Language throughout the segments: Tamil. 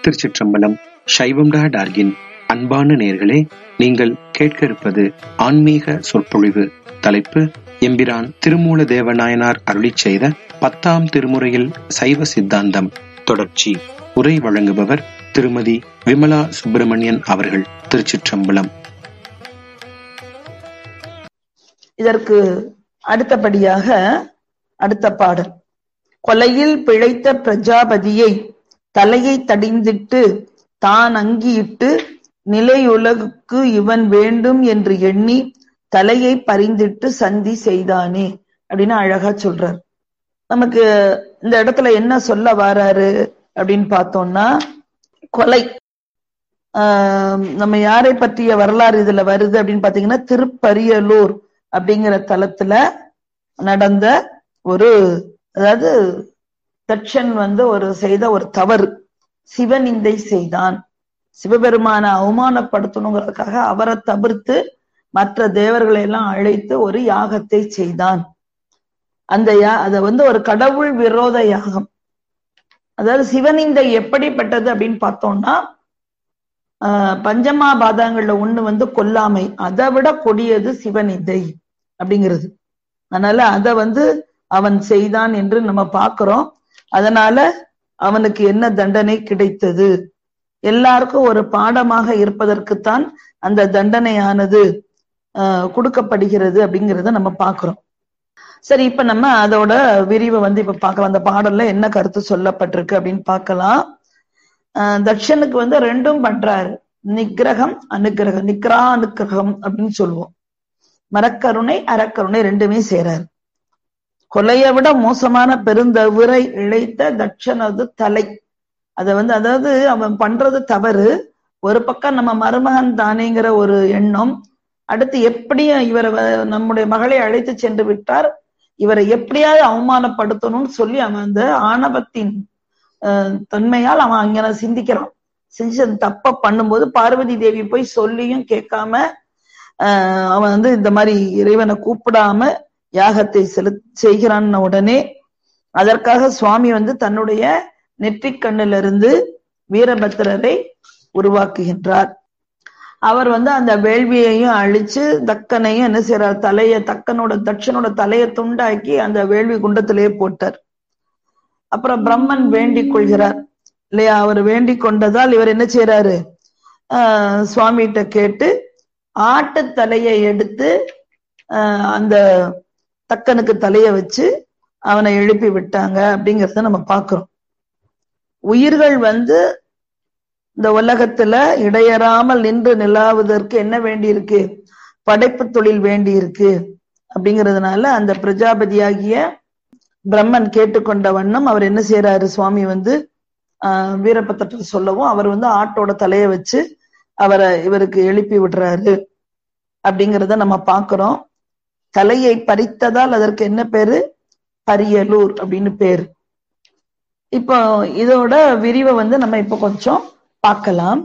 திருச்சிற்றம்பலம் சைவம் டா டார்கின் அன்பான நேர்களே நீங்கள் கேட்க இருப்பது ஆன்மீக சொற்பொழிவு தலைப்பு எம்பிரான் திருமூல தேவநாயனார் அருளிச் செய்த பத்தாம் திருமுறையில் சைவ சித்தாந்தம் தொடர்ச்சி உரை வழங்குபவர் திருமதி விமலா சுப்பிரமணியன் அவர்கள் திருச்சிற்றம்பலம் இதற்கு அடுத்தபடியாக அடுத்த பாடல் கொலையில் பிழைத்த பிரஜாபதியை தலையை தடிந்திட்டு தான் அங்கியிட்டு நிலையுலகுக்கு இவன் வேண்டும் என்று எண்ணி தலையை பறிந்திட்டு சந்தி செய்தானே அப்படின்னு அழகா சொல்றார் நமக்கு இந்த இடத்துல என்ன சொல்ல வராரு அப்படின்னு பார்த்தோம்னா கொலை ஆஹ் நம்ம யாரை பற்றிய வரலாறு இதுல வருது அப்படின்னு பாத்தீங்கன்னா திருப்பரியலூர் அப்படிங்கிற தலத்துல நடந்த ஒரு அதாவது தட்சன் வந்து ஒரு செய்த ஒரு தவறு சிவனிந்தை செய்தான் சிவபெருமான அவமானப்படுத்தணுங்கிறதுக்காக அவரை தவிர்த்து மற்ற தேவர்களை எல்லாம் அழைத்து ஒரு யாகத்தை செய்தான் அந்த யா அத வந்து ஒரு கடவுள் விரோத யாகம் அதாவது சிவனிந்தை எப்படிப்பட்டது அப்படின்னு பார்த்தோம்னா ஆஹ் பஞ்சமா பாதங்கள்ல ஒண்ணு வந்து கொல்லாமை அதை விட கொடியது சிவனிந்தை அப்படிங்கிறது அதனால அத வந்து அவன் செய்தான் என்று நம்ம பார்க்கிறோம் அதனால அவனுக்கு என்ன தண்டனை கிடைத்தது எல்லாருக்கும் ஒரு பாடமாக இருப்பதற்குத்தான் அந்த தண்டனையானது ஆஹ் கொடுக்கப்படுகிறது அப்படிங்கிறத நம்ம பார்க்கிறோம் சரி இப்ப நம்ம அதோட விரிவை வந்து இப்ப பார்க்கலாம் அந்த பாடல்ல என்ன கருத்து சொல்லப்பட்டிருக்கு அப்படின்னு பார்க்கலாம் ஆஹ் தட்சனுக்கு வந்து ரெண்டும் பண்றாரு நிக்கிரகம் அனுக்கிரகம் நிக்ரா அனுக்கிரகம் அப்படின்னு சொல்லுவோம் மரக்கருணை அறக்கருணை ரெண்டுமே செய்யறாரு கொலையை விட மோசமான பெருந்தவிரை இழைத்த தட்சனது தலை அத வந்து அதாவது அவன் பண்றது தவறு ஒரு பக்கம் நம்ம மருமகன் தானேங்கிற ஒரு எண்ணம் அடுத்து எப்படியும் இவரை நம்முடைய மகளை அழைத்து சென்று விட்டார் இவரை எப்படியாவது அவமானப்படுத்தணும்னு சொல்லி அவன் அந்த ஆணவத்தின் தன்மையால் அவன் அங்க சிந்திக்கிறான் செஞ்சு அந்த தப்ப பண்ணும்போது பார்வதி தேவி போய் சொல்லியும் கேட்காம ஆஹ் அவன் வந்து இந்த மாதிரி இறைவனை கூப்பிடாம யாகத்தை செலு செய்கிறான் உடனே அதற்காக சுவாமி வந்து தன்னுடைய நெற்றிக் கண்ணிலிருந்து வீரபத்திரரை உருவாக்குகின்றார் அவர் வந்து அந்த வேள்வியையும் அழிச்சு தக்கனையும் என்ன செய்யறார் தலைய தக்கனோட தட்சனோட தலைய துண்டாக்கி அந்த வேள்வி குண்டத்திலேயே போட்டார் அப்புறம் பிரம்மன் வேண்டிக் கொள்கிறார் இல்லையா அவர் வேண்டிக் கொண்டதால் இவர் என்ன செய்யறாரு ஆஹ் சுவாமிகிட்ட கேட்டு ஆட்டு தலையை எடுத்து ஆஹ் அந்த தக்கனுக்கு தலைய வச்சு அவனை எழுப்பி விட்டாங்க அப்படிங்கிறத நம்ம பார்க்கிறோம் உயிர்கள் வந்து இந்த உலகத்துல இடையறாமல் நின்று நிலாவதற்கு என்ன வேண்டியிருக்கு படைப்பு தொழில் வேண்டி இருக்கு அப்படிங்கிறதுனால அந்த பிரஜாபதியாகிய பிரம்மன் கேட்டுக்கொண்ட வண்ணம் அவர் என்ன செய்யறாரு சுவாமி வந்து ஆஹ் வீரபத்திரத்தை சொல்லவும் அவர் வந்து ஆட்டோட தலைய வச்சு அவரை இவருக்கு எழுப்பி விடுறாரு அப்படிங்கிறத நம்ம பாக்குறோம் தலையை பறித்ததால் அதற்கு என்ன பேரு பரியலூர் அப்படின்னு பேரு இப்போ இதோட விரிவை வந்து நம்ம இப்போ கொஞ்சம் பார்க்கலாம்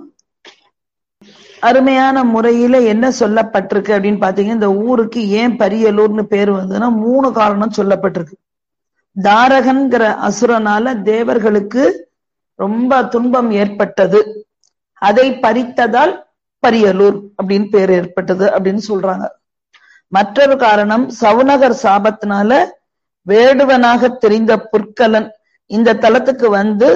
அருமையான முறையில என்ன சொல்லப்பட்டிருக்கு அப்படின்னு பாத்தீங்கன்னா இந்த ஊருக்கு ஏன் பரியலூர்னு பேர் வந்ததுன்னா மூணு காரணம் சொல்லப்பட்டிருக்கு தாரகன்கிற அசுரனால தேவர்களுக்கு ரொம்ப துன்பம் ஏற்பட்டது அதை பறித்ததால் பரியலூர் அப்படின்னு பேர் ஏற்பட்டது அப்படின்னு சொல்றாங்க மற்றொரு காரணம் சவுநகர் சாபத்தினால வேடுவனாக தெரிந்த புற்கலன் இந்த தலத்துக்கு வந்து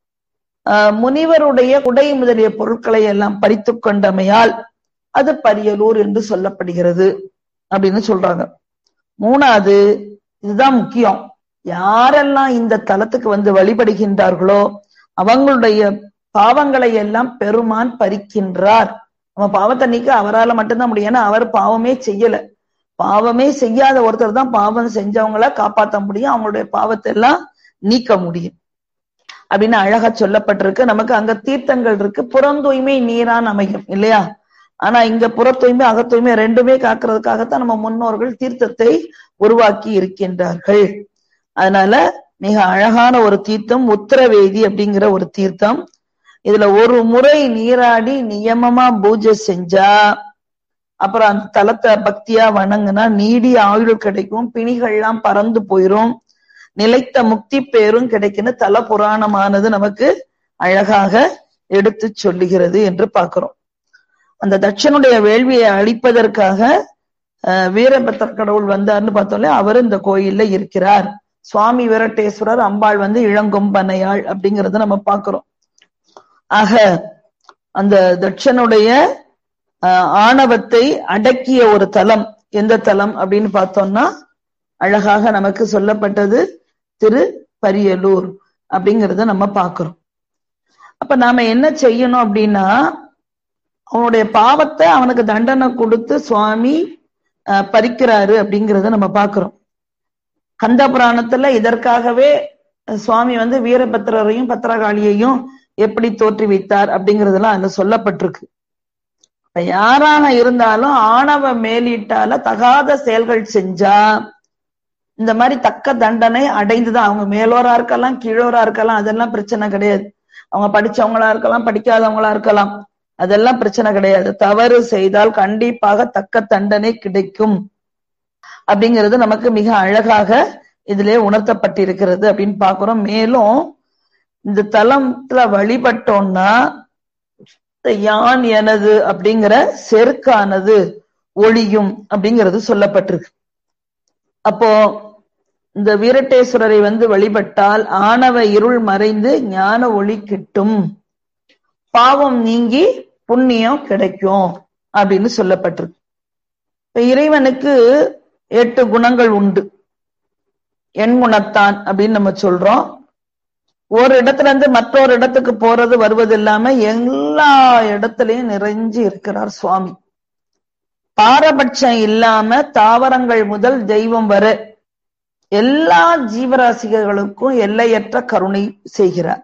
முனிவருடைய குடை முதலிய பொருட்களை எல்லாம் பறித்து கொண்டமையால் அது பரியலூர் என்று சொல்லப்படுகிறது அப்படின்னு சொல்றாங்க மூணாவது இதுதான் முக்கியம் யாரெல்லாம் இந்த தலத்துக்கு வந்து வழிபடுகின்றார்களோ அவங்களுடைய பாவங்களை எல்லாம் பெருமான் பறிக்கின்றார் நம்ம பாவத்தை நீக்க அவரால் மட்டும்தான் முடியும் ஏன்னா அவர் பாவமே செய்யல பாவமே செய்யாத ஒருத்தர் தான் பாவம் செஞ்சவங்கள காப்பாற்ற முடியும் அவங்களுடைய பாவத்தை எல்லாம் நீக்க முடியும் அப்படின்னு அழகா சொல்லப்பட்டிருக்கு நமக்கு அங்க தீர்த்தங்கள் இருக்கு புறந்தூய்மை நீரான் அமையும் இல்லையா ஆனா இங்க புற தூய்மை அகத்தூய்மை ரெண்டுமே காக்குறதுக்காகத்தான் நம்ம முன்னோர்கள் தீர்த்தத்தை உருவாக்கி இருக்கின்றார்கள் அதனால மிக அழகான ஒரு தீர்த்தம் உத்தரவேதி அப்படிங்கிற ஒரு தீர்த்தம் இதுல ஒரு முறை நீராடி நியமமா பூஜை செஞ்சா அப்புறம் அந்த தலத்தை பக்தியா வணங்குனா நீடிய ஆயுள் கிடைக்கும் பிணிகள்லாம் பறந்து போயிரும் நிலைத்த முக்தி பேரும் கிடைக்குன்னு தல புராணமானது நமக்கு அழகாக எடுத்து சொல்லுகிறது என்று பார்க்கிறோம் அந்த தட்சனுடைய வேள்வியை அழிப்பதற்காக அஹ், வீரபத்திர கடவுள் வந்தார்னு பார்த்தோம்ல அவர் இந்த கோயில்ல இருக்கிறார் சுவாமி வீரட்டேஸ்வரர் அம்பாள் வந்து இளங்கொம்பனையாள் அப்படிங்கறத நம்ம பார்க்கிறோம் ஆக அந்த தட்சனுடைய அஹ், ஆணவத்தை அடக்கிய ஒரு தலம் எந்த தலம் அப்படின்னு பார்த்தோம்னா அழகாக நமக்கு சொல்லப்பட்டது திரு பரியலூர் அப்படிங்கறத நம்ம பார்க்கிறோம் அப்ப நாம என்ன செய்யணும் அப்படின்னா அவனுடைய பாவத்தை அவனுக்கு தண்டனை கொடுத்து சுவாமி அஹ், பறிக்கிறாரு அப்படிங்கறத நம்ம பார்க்கிறோம் கந்த புராணத்துல இதற்காகவே அஹ், சுவாமி வந்து வீரபத்திரரையும் பத்திரகாளியையும் எப்படி தோற்றுவித்தார் அப்படிங்கறதெல்லாம் அதுல சொல்லப்பட்டிருக்கு இப்ப யாராக இருந்தாலும் ஆணவ மேலீட்டால தகாத செயல்கள் செஞ்சா இந்த மாதிரி தக்க தண்டனை அடைந்துதான் அவங்க மேலோரா இருக்கலாம் கீழோரா இருக்கலாம் அதெல்லாம் பிரச்சனை கிடையாது அவங்க படிச்சவங்களா இருக்கலாம் படிக்காதவங்களா இருக்கலாம் அதெல்லாம் பிரச்சனை கிடையாது தவறு செய்தால் கண்டிப்பாக தக்க தண்டனை கிடைக்கும் அப்படிங்கிறது நமக்கு மிக அழகாக இதிலே உணர்த்தப்பட்டிருக்கிறது அப்படின்னு பாக்குறோம் மேலும் இந்த தலத்துல வழிபட்டோம்னா இந்த யான் எனது அப்படிங்கிற செருக்கானது ஒளியும் அப்படிங்கிறது சொல்லப்பட்டிருக்கு அப்போ இந்த வீரட்டேஸ்வரரை வந்து வழிபட்டால் ஆணவ இருள் மறைந்து ஞான ஒளி கிட்டும் பாவம் நீங்கி புண்ணியம் கிடைக்கும் அப்படின்னு சொல்லப்பட்டிருக்கு இப்ப இறைவனுக்கு எட்டு குணங்கள் உண்டு எண் குணத்தான் அப்படின்னு நம்ம சொல்றோம் ஒரு இடத்துல இருந்து மற்றொரு இடத்துக்கு போறது வருவது இல்லாம எல்லா இடத்துலயும் நிறைஞ்சு இருக்கிறார் சுவாமி பாரபட்சம் இல்லாம தாவரங்கள் முதல் தெய்வம் வரை எல்லா ஜீவராசிகளுக்கும் எல்லையற்ற கருணை செய்கிறார்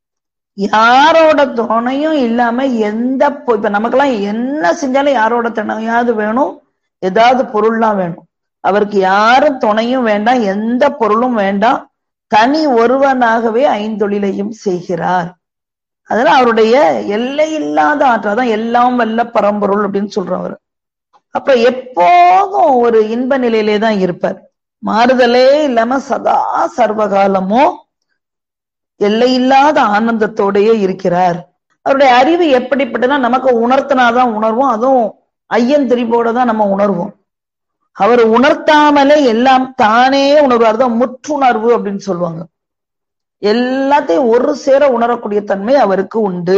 யாரோட துணையும் இல்லாம எந்த பொ- இப்ப நமக்கெல்லாம் என்ன செஞ்சாலும் யாரோட துணையாவது வேணும் ஏதாவது பொருள்லாம் வேணும் அவருக்கு யாரும் துணையும் வேண்டாம் எந்த பொருளும் வேண்டாம் தனி ஒருவனாகவே ஐந்தொழிலையும் செய்கிறார் அதனால அவருடைய எல்லை இல்லாத ஆற்றல் தான் எல்லாம் வல்ல பரம்பொருள் அப்படின்னு சொல்றவர் அப்ப எப்போதும் ஒரு இன்ப நிலையிலே தான் இருப்பார் மாறுதலே இல்லாம சதா சர்வகாலமும் எல்லையில்லாத ஆனந்தத்தோடயே இருக்கிறார் அவருடைய அறிவு எப்படிப்பட்டதுன்னா நமக்கு உணர்த்தினாதான் உணர்வோம் அதுவும் ஐயன் திரிபோட தான் நம்ம உணர்வோம் அவர் உணர்த்தாமலே எல்லாம் தானே உணர்வார் தான் முற்றுணர்வு அப்படின்னு சொல்லுவாங்க எல்லாத்தையும் ஒரு சேர உணரக்கூடிய தன்மை அவருக்கு உண்டு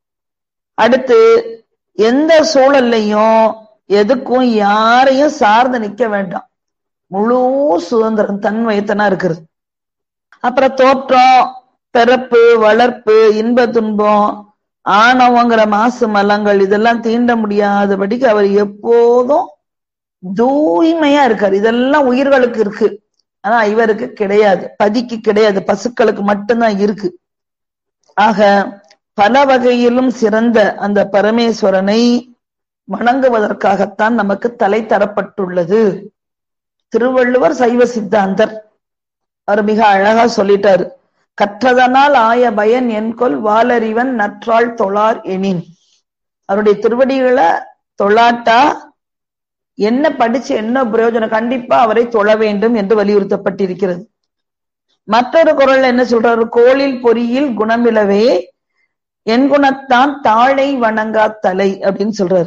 அடுத்து எந்த சூழல்லையும் எதுக்கும் யாரையும் சார்ந்து நிக்க வேண்டாம் முழு சுதந்திரம் தன்மையத்தனா இருக்கிறது அப்புறம் தோற்றம் பிறப்பு வளர்ப்பு இன்ப துன்பம் ஆணவங்கிற மாசு மலங்கள் இதெல்லாம் தீண்ட முடியாதபடிக்கு அவர் எப்போதும் தூய்மையா இருக்காரு இதெல்லாம் உயிர்களுக்கு இருக்கு ஆனா இவருக்கு கிடையாது பதிக்கு கிடையாது பசுக்களுக்கு மட்டும்தான் இருக்கு ஆக பல வகையிலும் சிறந்த அந்த பரமேஸ்வரனை வணங்குவதற்காகத்தான் நமக்கு தலை தரப்பட்டுள்ளது திருவள்ளுவர் சைவ சித்தாந்தர் அவர் மிக அழகா சொல்லிட்டாரு கற்றதனால் ஆய பயன் என்கொல் வாலறிவன் நற்றாள் தொழார் எனின் அவருடைய திருவடிகளை தொழாட்டா என்ன படிச்சு என்ன பிரயோஜனம் கண்டிப்பா அவரை தொழ வேண்டும் என்று வலியுறுத்தப்பட்டிருக்கிறது மற்றொரு குரல்ல என்ன சொல்றாரு கோளில் பொறியில் குணமிலவே என் குணத்தான் தாழை வணங்கா தலை அப்படின்னு சொல்றாரு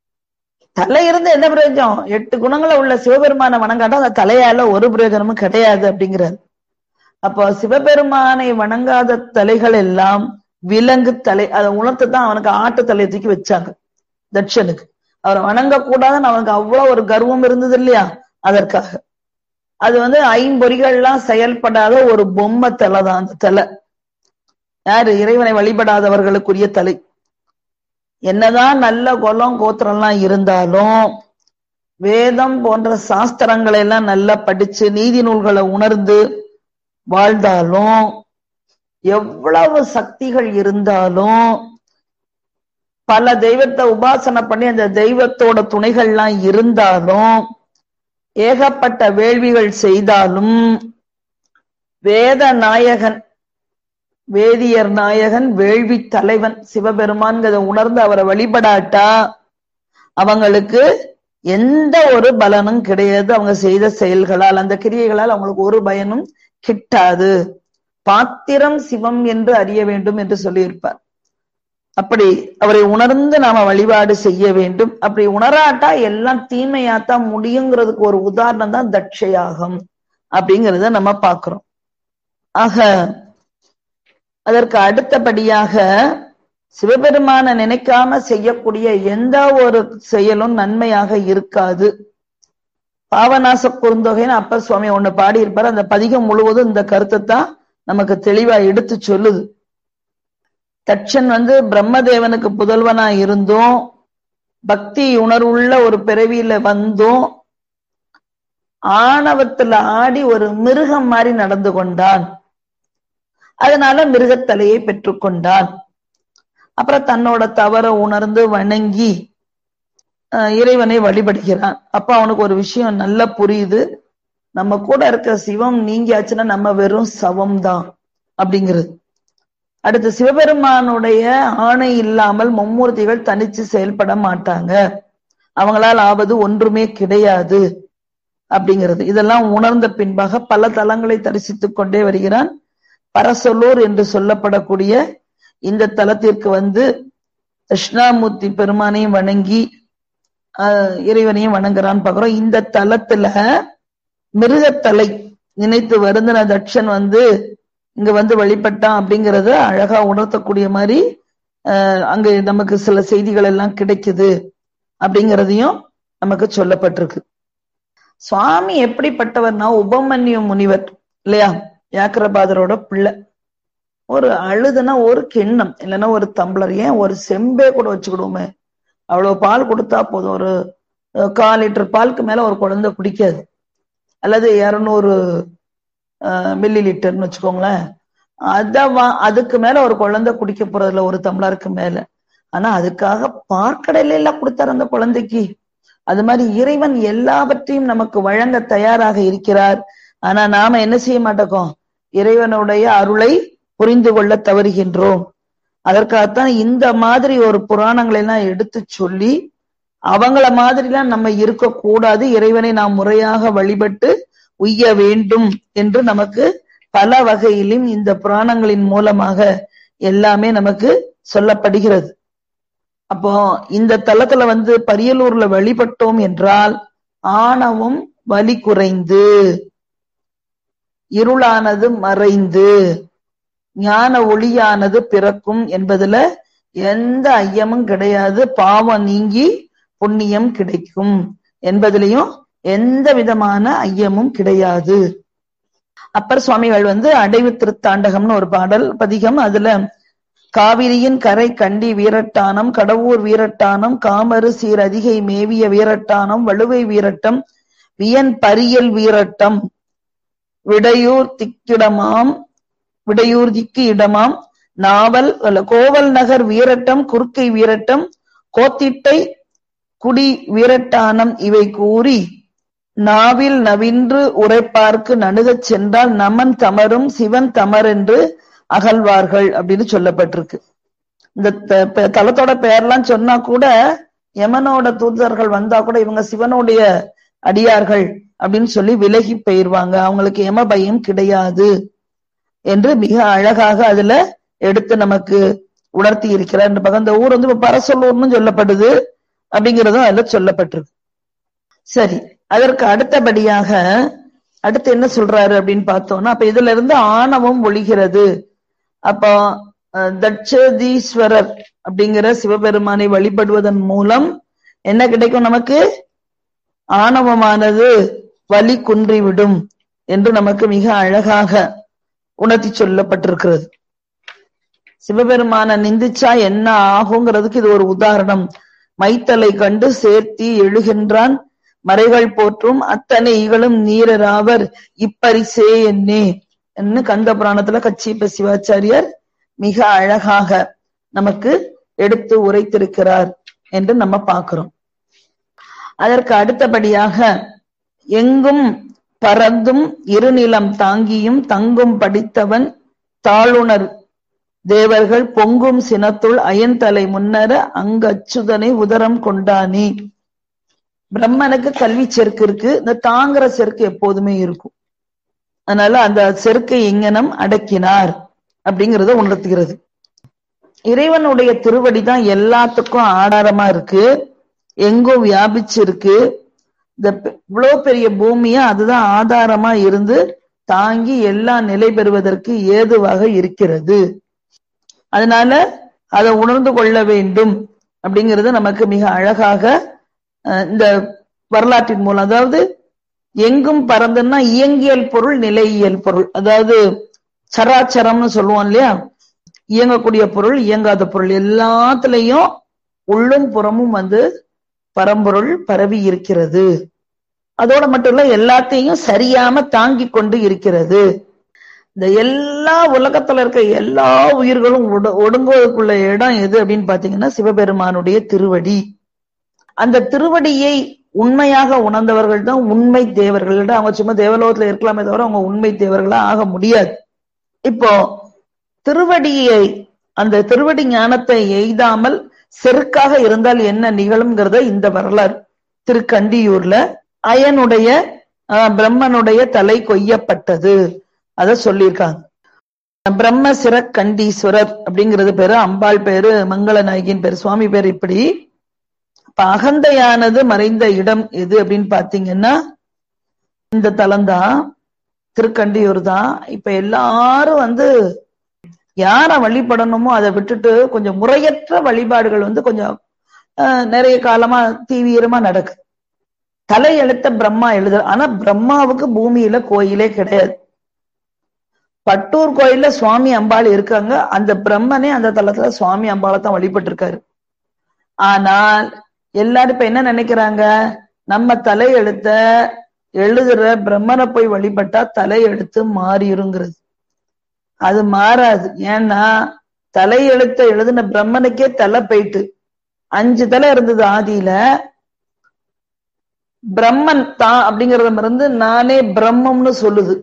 தலை இருந்து என்ன பிரயோஜனம் எட்டு குணங்களை உள்ள சிவபெருமான வணங்காட்டா அந்த தலையால ஒரு பிரயோஜனமும் கிடையாது அப்படிங்கிறார் அப்போ சிவபெருமானை வணங்காத தலைகள் எல்லாம் விலங்கு தலை அதை உணர்த்து தான் அவனுக்கு ஆட்டு தலையை தூக்கி வச்சாங்க தட்சனுக்கு அவரை வணங்க கூடாதுன்னு அவனுக்கு அவ்வளவு ஒரு கர்வம் இருந்தது இல்லையா அதற்காக அது வந்து ஐம்பொறிகள்லாம் செயல்படாத ஒரு பொம்மை தலை தான் அந்த தலை யாரு இறைவனை வழிபடாதவர்களுக்குரிய தலை என்னதான் நல்ல குலம் கோத்திரம்லாம் இருந்தாலும் வேதம் போன்ற சாஸ்திரங்களை எல்லாம் நல்லா படிச்சு நீதி நூல்களை உணர்ந்து வாழ்ந்தாலும் எவ்வளவு சக்திகள் இருந்தாலும் பல தெய்வத்தை உபாசனை பண்ணி அந்த தெய்வத்தோட துணைகள்லாம் இருந்தாலும் ஏகப்பட்ட வேள்விகள் செய்தாலும் வேத நாயகன் வேதியர் நாயகன் வேள்வி தலைவன் சிவபெருமான்கிறத உணர்ந்து அவரை வழிபடாட்டா அவங்களுக்கு எந்த ஒரு பலனும் கிடையாது அவங்க செய்த செயல்களால் அந்த கிரியைகளால் அவங்களுக்கு ஒரு பயனும் கிட்டாது பாத்திரம் சிவம் என்று அறிய வேண்டும் என்று சொல்லியிருப்பார் அப்படி அவரை உணர்ந்து நாம வழிபாடு செய்ய வேண்டும் அப்படி உணராட்டா எல்லாம் தீமையாத்தான் முடியுங்கிறதுக்கு ஒரு உதாரணம் தான் தட்சயாகம் அப்படிங்கிறத நம்ம பார்க்கிறோம் ஆக அதற்கு அடுத்தபடியாக சிவபெருமான நினைக்காம செய்யக்கூடிய எந்த ஒரு செயலும் நன்மையாக இருக்காது பாவநாச குறுந்தொகைன்னு அப்பர் சுவாமி ஒண்ணு பாடியிருப்பாரு அந்த பதிகம் முழுவதும் இந்த கருத்தை தான் நமக்கு தெளிவா எடுத்து சொல்லுது தட்சன் வந்து பிரம்மதேவனுக்கு புதல்வனா இருந்தும் பக்தி உணர்வுள்ள ஒரு பிறவியில வந்தும் ஆணவத்துல ஆடி ஒரு மிருகம் மாதிரி நடந்து கொண்டான் அதனால மிருகத்தலையை பெற்றுக்கொண்டான் அப்புறம் தன்னோட தவற உணர்ந்து வணங்கி இறைவனை வழிபடுகிறான் அப்ப அவனுக்கு ஒரு விஷயம் நல்லா புரியுது நம்ம கூட இருக்க சிவம் நீங்கியாச்சுன்னா நம்ம வெறும் சவம் தான் அப்படிங்கிறது அடுத்து சிவபெருமானுடைய ஆணை இல்லாமல் மும்மூர்த்திகள் தனிச்சு செயல்பட மாட்டாங்க அவங்களால் ஆவது ஒன்றுமே கிடையாது அப்படிங்கிறது இதெல்லாம் உணர்ந்த பின்பாக பல தலங்களை தரிசித்துக் கொண்டே வருகிறான் பரசொல்லூர் என்று சொல்லப்படக்கூடிய இந்த தலத்திற்கு வந்து தட்சிணாமூர்த்தி பெருமானையும் வணங்கி இறைவனையும் வணங்குறான்னு பாக்குறோம் இந்த தலத்துல மிருகத்தலை நினைத்து வருந்தின தட்சன் வந்து இங்க வந்து வழிபட்டான் அப்படிங்கறத அழகா உணர்த்தக்கூடிய மாதிரி அங்க நமக்கு சில செய்திகள் எல்லாம் கிடைக்குது அப்படிங்கிறதையும் நமக்கு சொல்லப்பட்டிருக்கு சுவாமி எப்படிப்பட்டவர்னா உபமன்யு முனிவர் இல்லையா வியாக்கிரபாதரோட பிள்ளை ஒரு அழுதுனா ஒரு கிண்ணம் இல்லைன்னா ஒரு தம்பளர் ஏன் ஒரு செம்பே கூட வச்சுக்கிடுவோமே அவ்வளவு பால் கொடுத்தா போதும் ஒரு கால் லிட்டர் பாலுக்கு மேல ஒரு குழந்தை குடிக்காது அல்லது இருநூறு மில்லி லிட்டர்னு வச்சுக்கோங்களேன் அத வா அதுக்கு மேல ஒரு குழந்தை குடிக்க போறதுல ஒரு தம்ளருக்கு மேல ஆனா அதுக்காக பார்க்கடையில எல்லாம் கொடுத்தாரு அந்த குழந்தைக்கு அது மாதிரி இறைவன் எல்லாவற்றையும் நமக்கு வழங்க தயாராக இருக்கிறார் ஆனா நாம என்ன செய்ய மாட்டோம் இறைவனுடைய அருளை புரிந்து கொள்ள தவறுகின்றோம் அதற்காகத்தான் இந்த மாதிரி ஒரு புராணங்களை எல்லாம் எடுத்து சொல்லி அவங்கள மாதிரிலாம் நம்ம இருக்கக்கூடாது இறைவனை நாம் முறையாக வழிபட்டு உய்ய வேண்டும் என்று நமக்கு பல வகையிலும் இந்த புராணங்களின் மூலமாக எல்லாமே நமக்கு சொல்லப்படுகிறது அப்போ இந்த தலத்துல வந்து பரியலூர்ல வழிபட்டோம் என்றால் ஆணவம் வலி குறைந்து இருளானது மறைந்து ஞான ஒளியானது பிறக்கும் என்பதுல எந்த ஐயமும் கிடையாது பாவம் நீங்கி புண்ணியம் கிடைக்கும் என்பதிலையும் எந்த விதமான ஐயமும் கிடையாது அப்பர் சுவாமிகள் வந்து அடைவு திருத்தாண்டகம்னு ஒரு பாடல் பதிகம் அதுல காவிரியின் கரை கண்டி வீரட்டானம் கடவுர் வீரட்டானம் காமரு சீரதிகை மேவிய வீரட்டானம் வலுவை வீரட்டம் வியன் பரியல் வீரட்டம் விடையூர் திக்கிடமாம் விடையூர் திக்கு இடமாம் நாவல் கோவல் நகர் வீரட்டம் குறுக்கை வீரட்டம் கோத்திட்டை குடி வீரட்டானம் இவை கூறி நாவில் நவின்று உரைப்பார்க்கு நணுகச் சென்றால் நமன் தமரும் சிவன் தமரென்று அகழ்வார்கள் அப்படின்னு சொல்லப்பட்டிருக்கு இந்த தலத்தோட பெயர்லாம் சொன்னா கூட யமனோட தூதர்கள் வந்தா கூட இவங்க சிவனுடைய அடியார்கள் அப்படின்னு சொல்லி விலகி போயிருவாங்க அவங்களுக்கு யம பயம் கிடையாது என்று மிக அழகாக அதுல எடுத்து நமக்கு உணர்த்தி இருக்கிறார் இந்த பக்கம் இந்த ஊர் வந்து இப்ப பரசொல்லூர்னு சொல்லப்படுது அப்படிங்கறதும் அதுல சொல்லப்பட்டிருக்கு சரி அதற்கு அடுத்தபடியாக அடுத்து என்ன சொல்றாரு அப்படின்னு பார்த்தோம்னா அப்ப இதுல இருந்து ஆணவம் ஒழிகிறது அப்போ தட்சதீஸ்வரர் அப்படிங்கிற சிவபெருமானை வழிபடுவதன் மூலம் என்ன கிடைக்கும் நமக்கு ஆணவமானது வலி குன்றிவிடும் என்று நமக்கு மிக அழகாக உணர்த்தி சொல்லப்பட்டிருக்கிறது சிவபெருமான நிந்திச்சா என்ன ஆகுங்கிறதுக்கு இது ஒரு உதாரணம் மைத்தலை கண்டு சேர்த்தி எழுகின்றான் மறைகள் போற்றும் அத்தனை இகளும் நீரராவர் இப்பரிசே என்னே என்று கந்த புராணத்துல கச்சிப்ப சிவாச்சாரியர் மிக அழகாக நமக்கு எடுத்து உரைத்திருக்கிறார் என்று நம்ம பார்க்கிறோம் அதற்கு அடுத்தபடியாக எங்கும் பறந்தும் இருநிலம் தாங்கியும் தங்கும் படித்தவன் தாளுணர் தேவர்கள் பொங்கும் சினத்துள் அயன்தலை முன்னர அங்கு அச்சுதனை உதரம் கொண்டானே பிரம்மனுக்கு கல்வி செருக்கு இருக்கு இந்த தாங்குற செருக்கு எப்போதுமே இருக்கும் அதனால அந்த செருக்கை எங்கனம் அடக்கினார் அப்படிங்கறத உணர்த்துகிறது இறைவனுடைய திருவடி தான் எல்லாத்துக்கும் ஆதாரமா இருக்கு எங்கும் வியாபிச்சு இருக்கு இந்த பெ- இவ்வளவு பெரிய பூமிய அதுதான் ஆதாரமா இருந்து தாங்கி எல்லாம் நிலை பெறுவதற்கு ஏதுவாக இருக்கிறது அதனால அதை உணர்ந்து கொள்ள வேண்டும் அப்படிங்கிறது நமக்கு மிக அழகாக அஹ், இந்த வரலாற்றின் மூலம் அதாவது எங்கும் பறந்துன்னா இயங்கியல் பொருள் நிலையியல் பொருள் அதாவது சராச்சரம்னு சொல்லுவோம் இல்லையா இயங்கக்கூடிய பொருள் இயங்காத பொருள் எல்லாத்துலயும் உள்ளும் புறமும் வந்து பரம்பொருள் பரவி இருக்கிறது அதோட மட்டும் இல்ல எல்லாத்தையும் சரியாம தாங்கி கொண்டு இருக்கிறது இந்த எல்லா உலகத்துல இருக்க எல்லா உயிர்களும் ஒடு- ஒடுங்குவதற்குள்ள இடம் எது அப்படின்னு பாத்தீங்கன்னா சிவபெருமானுடைய திருவடி அந்த திருவடியை உண்மையாக உணர்ந்தவர்கள் தான் உண்மை தேவர்கள் இல்லைன்னா அவங்க சும்மா தேவலோகத்துல இருக்கலாமே தவிர அவங்க உண்மை தேவர்களா ஆக முடியாது இப்போ திருவடியை அந்த திருவடி ஞானத்தை எய்தாமல் செருக்காக இருந்தால் என்ன நிகழும்ங்கிறத இந்த வரலாறு திருக்கண்டியூர்ல அயனுடைய ஆஹ், பிரம்மனுடைய தலை கொய்யப்பட்டது அத சொல்லியிருக்காங்க பிரம்ம சிறக்கண்டீஸ்வரர் அப்படிங்கிறது பேரு அம்பாள் பேரு மங்களநாயகின் பேரு சுவாமி பேரு இப்படி இப்ப அகந்தையானது மறைந்த இடம் எது அப்படின்னு பாத்தீங்கன்னா இந்த தலம்தான் திருக்கண்டியூர் தான் இப்ப எல்லாரும் வந்து யார வழிபடணுமோ அதை விட்டுட்டு கொஞ்சம் முறையற்ற வழிபாடுகள் வந்து கொஞ்சம் ஆஹ், நிறைய காலமா தீவிரமா நடக்குது தலை எழுத்த பிரம்மா எழுது ஆனா பிரம்மாவுக்கு பூமியில கோயிலே கிடையாது பட்டூர் கோயில்ல சுவாமி அம்பாள் இருக்காங்க அந்த பிரம்மனே அந்த தலத்துல சுவாமி அம்பாளை தான் வழிபட்டு இருக்காரு ஆனால் எல்லாரும் இப்ப என்ன நினைக்கிறாங்க நம்ம தலையெழுத்த எழுதுற பிரம்மனை போய் வழிபட்டா தலையெழுத்து மாறிருங்கிறது அது மாறாது ஏன்னா தலையெழுத்த எழுதின பிரம்மனுக்கே தலை போயிட்டு அஞ்சு தலை இருந்தது ஆதியில பிரம்மன் தான் அப்படிங்கறத மறந்து நானே பிரம்மம்னு சொல்லுது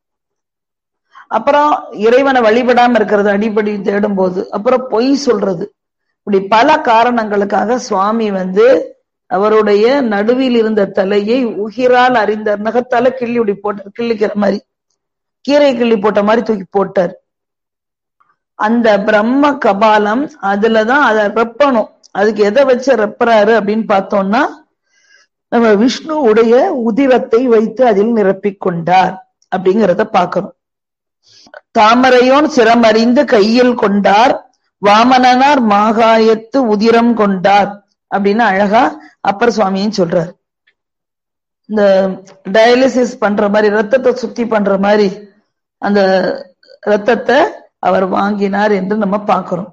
அப்புறம் இறைவனை வழிபடாம இருக்கிறது அடிப்படை தேடும் போது அப்புறம் பொய் சொல்றது இப்படி பல காரணங்களுக்காக சுவாமி வந்து அவருடைய நடுவில் இருந்த தலையை உகிரால் அறிந்த நகத்தால கிள்ளி இப்படி போட்டார் கிள்ளிக்கிற மாதிரி கீரை கிள்ளி போட்ட மாதிரி தூக்கி போட்டார் அந்த பிரம்ம கபாலம் அதுலதான் அதை ரெப்பணும் அதுக்கு எதை வச்சு ரெப்பறாரு அப்படின்னு பார்த்தோம்னா நம்ம விஷ்ணுவுடைய உதிரத்தை வைத்து அதில் நிரப்பிக் கொண்டார் அப்படிங்கிறத பார்க்கணும் தாமரையோன் சிரமறிந்து கையில் கொண்டார் வாமனனார் மாகாயத்து உதிரம் கொண்டார் அப்படின்னு அழகா அப்பர் சுவாமியும் சொல்றார் இந்த டயாலிசிஸ் பண்ற மாதிரி ரத்தத்தை சுத்தி பண்ற மாதிரி அந்த ரத்தத்தை அவர் வாங்கினார் என்று நம்ம பார்க்கிறோம்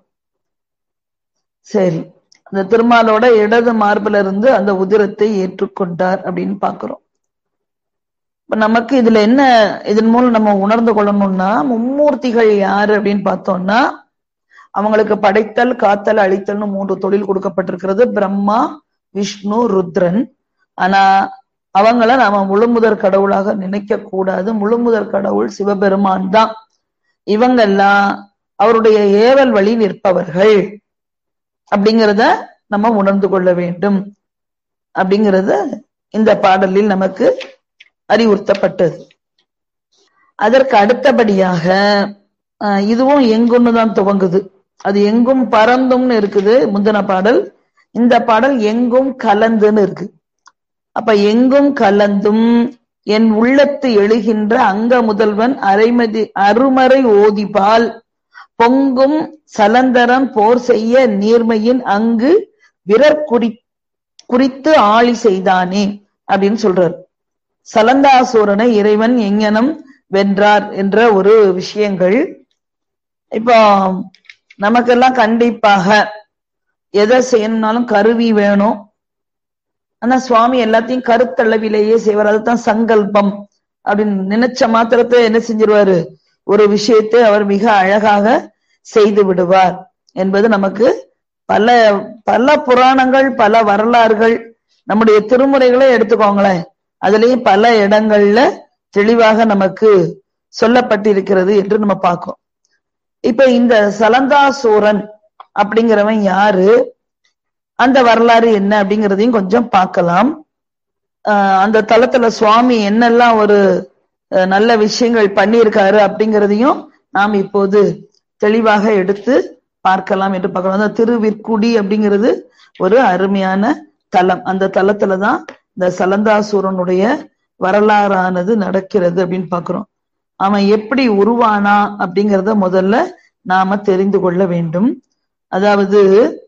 சரி அந்த திருமாலோட இடது மார்பில இருந்து அந்த உதிரத்தை ஏற்றுக்கொண்டார் அப்படின்னு பார்க்கிறோம் இப்ப நமக்கு இதுல என்ன இதன் மூலம் நம்ம உணர்ந்து கொள்ளணும்னா மும்மூர்த்திகள் யாரு அப்படின்னு பார்த்தோம்னா அவங்களுக்கு படைத்தல் காத்தல் அழித்தல்னு மூன்று தொழில் கொடுக்கப்பட்டிருக்கிறது பிரம்மா விஷ்ணு ருத்ரன் ஆனா அவங்கள நாம முழுமுதற் கடவுளாக நினைக்க கூடாது முழுமுதற் கடவுள் சிவபெருமான் தான் இவங்கெல்லாம் அவருடைய ஏவல் வழி நிற்பவர்கள் அப்படிங்கிறத நம்ம உணர்ந்து கொள்ள வேண்டும் அப்படிங்கிறத இந்த பாடலில் நமக்கு அறிவுறுத்தப்பட்டது அதற்கு அடுத்தபடியாக அஹ், இதுவும் எங்குன்னு தான் துவங்குது அது எங்கும் பறந்தும்னு இருக்குது முந்தின பாடல் இந்த பாடல் எங்கும் கலந்துன்னு இருக்கு அப்ப எங்கும் கலந்தும் என் உள்ளத்து எழுகின்ற அங்க முதல்வன் அரைமதி அருமறை ஓதிபால் பொங்கும் சலந்தரம் போர் செய்ய நீர்மையின் அங்கு விரற் குறி குறித்து ஆளி செய்தானே அப்படின்னு சொல்றார் சலந்தாசூரனை இறைவன் எங்கனம் வென்றார் என்ற ஒரு விஷயங்கள் இப்போ நமக்கெல்லாம் கண்டிப்பாக எதை செய்யணும்னாலும் கருவி வேணும் ஆனா சுவாமி எல்லாத்தையும் கருத்தளவிலேயே செய்வார் அதுதான் சங்கல்பம் அப்படின்னு நினைச்ச மாத்திரத்தை என்ன செஞ்சிருவாரு ஒரு விஷயத்தை அவர் மிக அழகாக செய்து விடுவார் என்பது நமக்கு பல பல புராணங்கள் பல வரலாறுகள் நம்முடைய திருமுறைகளை எடுத்துக்கோங்களேன் அதுலயும் பல இடங்கள்ல தெளிவாக நமக்கு சொல்லப்பட்டிருக்கிறது என்று நம்ம பார்க்கிறோம் இப்ப இந்த சலந்தாசூரன் அப்படிங்கிறவன் யாரு அந்த வரலாறு என்ன அப்படிங்கிறதையும் கொஞ்சம் பார்க்கலாம் ஆஹ் அந்த தளத்துல சுவாமி என்னெல்லாம் ஒரு அஹ், நல்ல விஷயங்கள் பண்ணியிருக்காரு அப்படிங்கிறதையும் நாம் இப்போது தெளிவாக எடுத்து பார்க்கலாம் என்று பார்க்கலாம் அந்த திருவிற்குடி அப்படிங்கிறது ஒரு அருமையான தலம் அந்த தலத்துல தான் இந்த சலந்தாசூரனுடைய வரலாறானது நடக்கிறது அப்படின்னு பாக்குறோம் அவன் எப்படி உருவானா அப்படிங்கிறத முதல்ல நாம தெரிந்து கொள்ள வேண்டும் அதாவது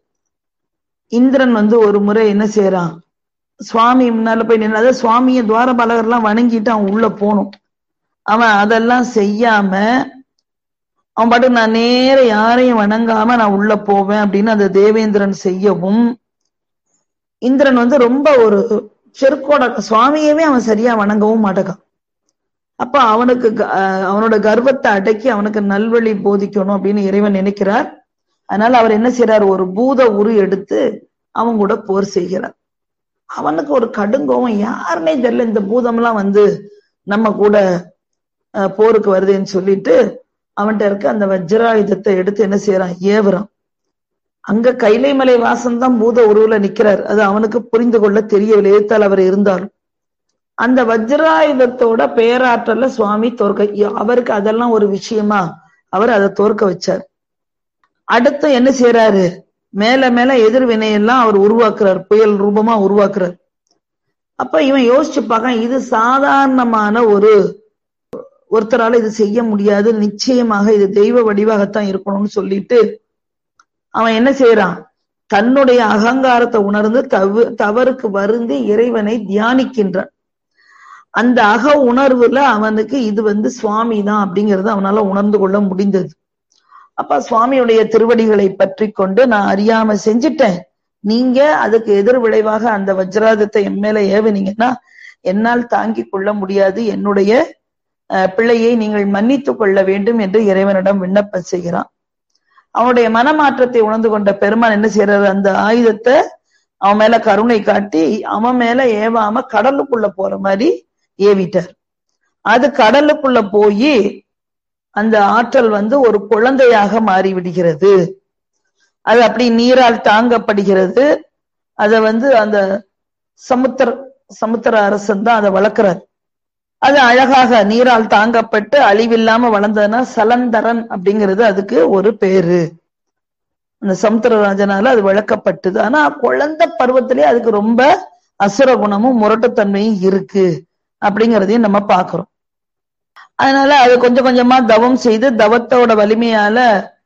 இந்திரன் வந்து ஒரு முறை என்ன செய்யறான் சுவாமி முன்னால போய் நின்று அதாவது சுவாமிய துவாரபாலகர்லாம் வணங்கிட்டு அவன் உள்ள போகணும் அவன் அதெல்லாம் செய்யாம அவன் பாட்டு நான் நேர யாரையும் வணங்காம நான் உள்ள போவேன் அப்படின்னு அந்த தேவேந்திரன் செய்யவும் இந்திரன் வந்து ரொம்ப ஒரு செருக்கோட சுவாமியவே அவன் சரியா வணங்கவும் மாட்டேக்கான் அப்ப அவனுக்கு அவனோட கர்வத்தை அடக்கி அவனுக்கு நல்வழி போதிக்கணும் அப்படின்னு இறைவன் நினைக்கிறார் அதனால அவர் என்ன செய்யறார் ஒரு பூத உரு எடுத்து அவன் கூட போர் செய்கிறார் அவனுக்கு ஒரு கடுங்கோவம் யாருன்னே தெரியல இந்த பூதம்லாம் வந்து நம்ம கூட போருக்கு வருதுன்னு சொல்லிட்டு அவன்கிட்ட இருக்க அந்த வஜ்ராயுதத்தை எடுத்து என்ன செய்யறான் ஏவுறான் அங்க கைலை மலை வாசம் தான் பூத உருவுல நிக்கிறார் அது அவனுக்கு புரிந்து கொள்ள தெரியவில்லை எதிர்த்தால் அவர் இருந்தாலும் அந்த வஜ்ராயுதத்தோட பேராற்றல்ல சுவாமி தோற்க அவருக்கு அதெல்லாம் ஒரு விஷயமா அவர் அதை தோற்க வச்சார் அடுத்து என்ன செய்யறாரு மேல மேல எதிர்வினையெல்லாம் அவர் உருவாக்குறார் புயல் ரூபமா உருவாக்குறார் அப்ப இவன் யோசிச்சு பார்க்க இது சாதாரணமான ஒரு ஒருத்தரால இது செய்ய முடியாது நிச்சயமாக இது தெய்வ வடிவாகத்தான் இருக்கணும்னு சொல்லிட்டு அவன் என்ன செய்யறான் தன்னுடைய அகங்காரத்தை உணர்ந்து தவ தவறுக்கு வருந்தி இறைவனை தியானிக்கின்றான் அந்த அக உணர்வுல அவனுக்கு இது வந்து சுவாமி தான் அப்படிங்கறது அவனால உணர்ந்து கொள்ள முடிந்தது அப்ப சுவாமியுடைய திருவடிகளை பற்றி கொண்டு நான் அறியாம செஞ்சுட்டேன் நீங்க அதுக்கு எதிர் விளைவாக அந்த வஜ்ராதத்தை என் மேல ஏவுனீங்கன்னா என்னால் தாங்கிக் கொள்ள முடியாது என்னுடைய பிள்ளையை நீங்கள் மன்னித்து கொள்ள வேண்டும் என்று இறைவனிடம் விண்ணப்பம் செய்கிறான் அவனுடைய மனமாற்றத்தை உணர்ந்து கொண்ட பெருமான் என்ன செய்யறாரு அந்த ஆயுதத்தை அவன் மேல கருணை காட்டி அவன் மேல ஏவாம கடலுக்குள்ள போற மாதிரி ஏவிட்டார் அது கடலுக்குள்ள போய் அந்த ஆற்றல் வந்து ஒரு குழந்தையாக மாறி விடுகிறது அது அப்படி நீரால் தாங்கப்படுகிறது அத வந்து அந்த சமுத்திர சமுத்திர அரசன் தான் அதை வளர்க்கிறார் அது அழகாக நீரால் தாங்கப்பட்டு அழிவில்லாம வளர்ந்ததுன்னா சலந்தரன் அப்படிங்கிறது அதுக்கு ஒரு பேரு அந்த சமுத்திரராஜனால அது விளக்கப்பட்டது ஆனா குழந்தை பருவத்திலே அதுக்கு ரொம்ப அசுர குணமும் முரட்டுத்தன்மையும் இருக்கு அப்படிங்கிறதையும் நம்ம பாக்குறோம் அதனால அது கொஞ்சம் கொஞ்சமா தவம் செய்து தவத்தோட வலிமையால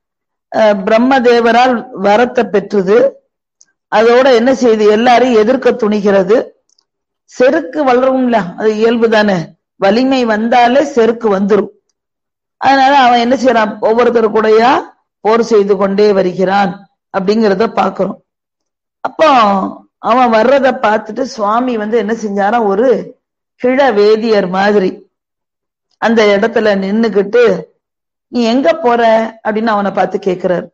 பிரம்மதேவரால் வரத்தை பெற்றது அதோட என்ன செய்யுது எல்லாரையும் எதிர்க்க துணிகிறது செருக்கு வளரும்ல அது இயல்பு தானே வலிமை வந்தாலே செருக்கு வந்துரும் அதனால அவன் என்ன செய்யறான் ஒவ்வொருத்தர் கூடயா போர் செய்து கொண்டே வருகிறான் அப்படிங்கிறத பாக்குறோம் அப்போ அவன் வர்றத பார்த்துட்டு சுவாமி வந்து என்ன செஞ்சாரா ஒரு கிழ வேதியர் மாதிரி அந்த இடத்துல நின்னுகிட்டு நீ எங்க போற அப்படின்னு அவனை பார்த்து கேக்குறாரு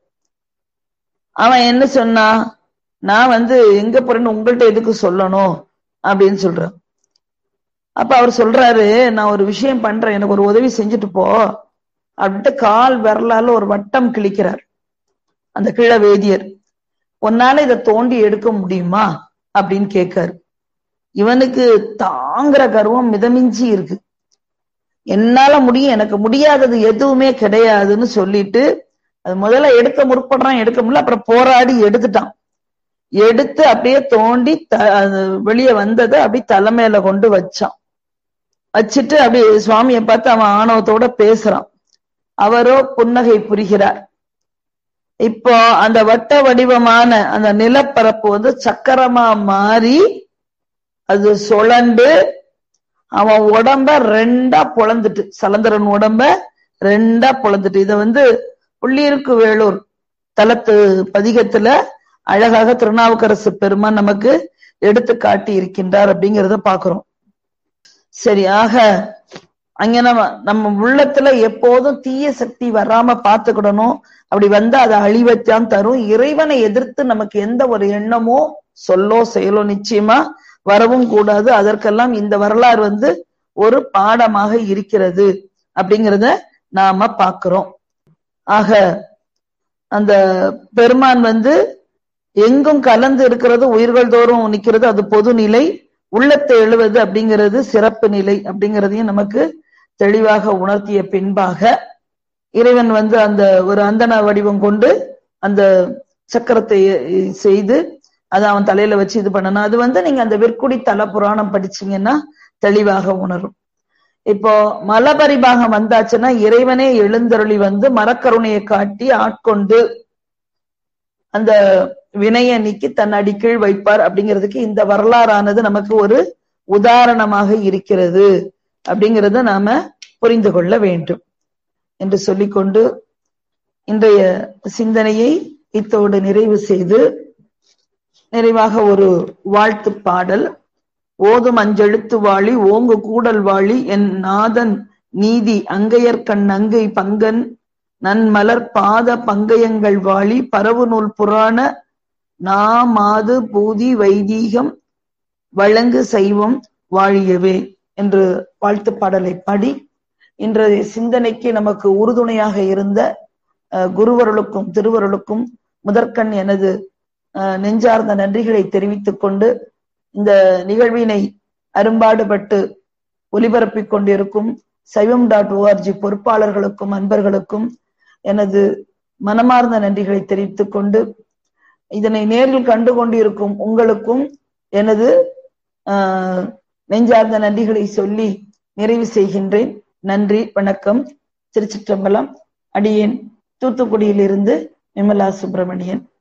அவன் என்ன சொன்னா நான் வந்து எங்க போறேன்னு உங்கள்கிட்ட எதுக்கு சொல்லணும் அப்படின்னு சொல்றான் அப்ப அவர் சொல்றாரு நான் ஒரு விஷயம் பண்றேன் எனக்கு ஒரு உதவி செஞ்சுட்டு போ அப்படின்ட்டு கால் விரலால ஒரு வட்டம் கிழிக்கிறார் அந்த கிழ வேதியர் உன்னால இதை தோண்டி எடுக்க முடியுமா அப்படின்னு கேட்காரு இவனுக்கு தாங்குற கர்வம் மிதமிஞ்சி இருக்கு என்னால முடியும் எனக்கு முடியாதது எதுவுமே கிடையாதுன்னு சொல்லிட்டு அது முதல்ல எடுக்க முற்படுறான் எடுக்க முடியல அப்புறம் போராடி எடுத்துட்டான் எடுத்து அப்படியே தோண்டி வெளியே வந்ததை அப்படி தலைமையில கொண்டு வச்சான் வச்சுட்டு அப்படி சுவாமியை பார்த்து அவன் ஆணவத்தோட பேசுறான் அவரோ புன்னகை புரிகிறார் இப்போ அந்த வட்ட வடிவமான அந்த நிலப்பரப்பு வந்து சக்கரமா மாறி அது சுழண்டு அவன் உடம்ப ரெண்டா பொழந்துட்டு சலந்தரன் உடம்ப ரெண்டா பொழந்துட்டு இத வந்து புள்ளிருக்கு வேலூர் தலத்து பதிகத்துல அழகாக திருநாவுக்கரசு பெருமான் நமக்கு எடுத்து காட்டி இருக்கின்றார் அப்படிங்கிறத பாக்குறோம் சரி ஆக அங்க நம்ம நம்ம உள்ளத்துல எப்போதும் தீய சக்தி வராம பாத்துக்கிடணும் அப்படி வந்தா அதை அழிவைத்தான் தரும் இறைவனை எதிர்த்து நமக்கு எந்த ஒரு எண்ணமோ சொல்லோ செயலோ நிச்சயமா வரவும் கூடாது அதற்கெல்லாம் இந்த வரலாறு வந்து ஒரு பாடமாக இருக்கிறது அப்படிங்கிறத நாம பாக்குறோம் ஆக அந்த பெருமான் வந்து எங்கும் கலந்து இருக்கிறது உயிர்கள் தோறும் நிக்கிறது அது பொது நிலை உள்ளத்தை எழுவது அப்படிங்கிறது சிறப்பு நிலை அப்படிங்கிறதையும் நமக்கு தெளிவாக உணர்த்திய பின்பாக இறைவன் வந்து அந்த ஒரு அந்தன வடிவம் கொண்டு அந்த சக்கரத்தை செய்து அதை அவன் தலையில வச்சு இது பண்ணணும் அது வந்து நீங்க அந்த விற்குடி தல புராணம் படிச்சீங்கன்னா தெளிவாக உணரும் இப்போ மலபரிபாகம் வந்தாச்சுன்னா இறைவனே எழுந்தருளி வந்து மரக்கருணையை காட்டி ஆட்கொண்டு அந்த வினையை நீக்கி தன் அடிக்கீழ் வைப்பார் அப்படிங்கிறதுக்கு இந்த வரலாறானது நமக்கு ஒரு உதாரணமாக இருக்கிறது அப்படிங்கிறத நாம புரிந்து கொள்ள வேண்டும் என்று சொல்லிக்கொண்டு இன்றைய சிந்தனையை இத்தோடு நிறைவு செய்து நிறைவாக ஒரு வாழ்த்து பாடல் ஓதும் அஞ்செழுத்து வாழி ஓங்கு கூடல் வாழி என் நாதன் நீதி அங்கையர்கண் அங்கை பங்கன் நன்மலர் பாத பங்கயங்கள் வாழி பரவு நூல் புராண நாமாது பூதி வைதீகம் வழங்கு சைவம் வாழியவே என்று வாழ்த்து பாடலை பாடி இன்றைய சிந்தனைக்கு நமக்கு உறுதுணையாக இருந்த குருவருளுக்கும் திருவருளுக்கும் முதற்கண் எனது நெஞ்சார்ந்த நன்றிகளை தெரிவித்துக் கொண்டு இந்த நிகழ்வினை அரும்பாடுபட்டு ஒலிபரப்பிக் கொண்டிருக்கும் சைவம் டாட் ஓஆர்ஜி பொறுப்பாளர்களுக்கும் அன்பர்களுக்கும் எனது மனமார்ந்த நன்றிகளை தெரிவித்துக் கொண்டு இதனை நேரில் கண்டு கொண்டிருக்கும் உங்களுக்கும் எனது நெஞ்சார்ந்த நன்றிகளை சொல்லி நிறைவு செய்கின்றேன் நன்றி வணக்கம் திருச்சிற்றம்பலம் அடியேன் தூத்துக்குடியிலிருந்து விமலா சுப்பிரமணியன்